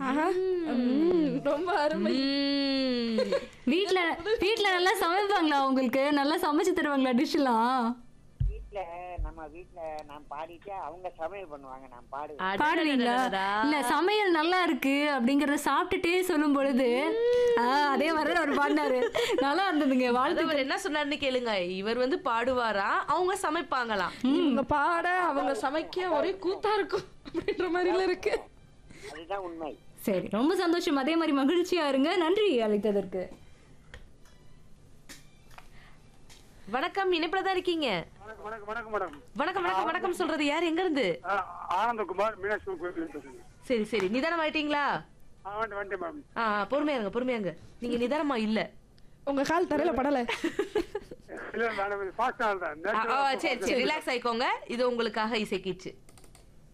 ஆஹா. ம், ரொம்ப அருமை ம். வீட்ல வீட்ல நல்லா சமைப்பாங்களா உங்களுக்கு நல்லா சமைச்சு தருவாங்களா டிஷ் எல்லாம் வீட்ல நம்ம வீட்ல நான் பாடிட்டு அவங்க சமையல் பண்ணுவாங்க நான் பாடுவேன் அடடடடடா. பாடுவீங்களா இல்ல சமையல் நல்லா இருக்கு அப்படிங்கறத சாப்பிட்டுட்டே சொல்லும் பொழுது ஆ, அதே மாதிரி அவர் பாடினாரு நல்லா இருந்ததுங்க வாழ்த்து அது அவர் என்ன சொன்னாருன்னு கேளுங்க இவர் வந்து பாடுவாரா அவங்க சமைப்பாங்களாம் இவங்க பாட அவங்க சமைக்க ஒரே கூத்தா இருக்கும் அப்படின்ற மாதிரில இருக்கு அதுதான் உண்மை சரி ரொம்ப சந்தோஷம் அதே மாதிரி மகிழ்ச்சியா இருங்க நன்றி அழைத்ததற்கு வணக்கம் இணைப்புல தான் இருக்கீங்க வணக்கம் வணக்கம் வணக்கம் மேடம் வணக்கம் வணக்கம் வணக்கம் சொல்றது யார் எங்க இருந்து ஆ, ஆனந்தகுமார் மீனாட்சி கோயில் பேசுறேன் சரி சரி நிதானம் ஆயிட்டீங்களா ஆ வந்துட்டு வந்துட்டேன் மேம் ஆ ஆ, பொறுமையா இருங்க பொறுமையா இருங்க நீங்க நிதானமா இல்ல உங்க கால் தரையில படல இல்ல மேடம் ஃபாஸ்ட் ஆள் தான் ஆ, ஆ, சரி சரி ரிலாக்ஸ் ஆயிக்கோங்க இது உங்களுக்காக இசைக்கிச்சு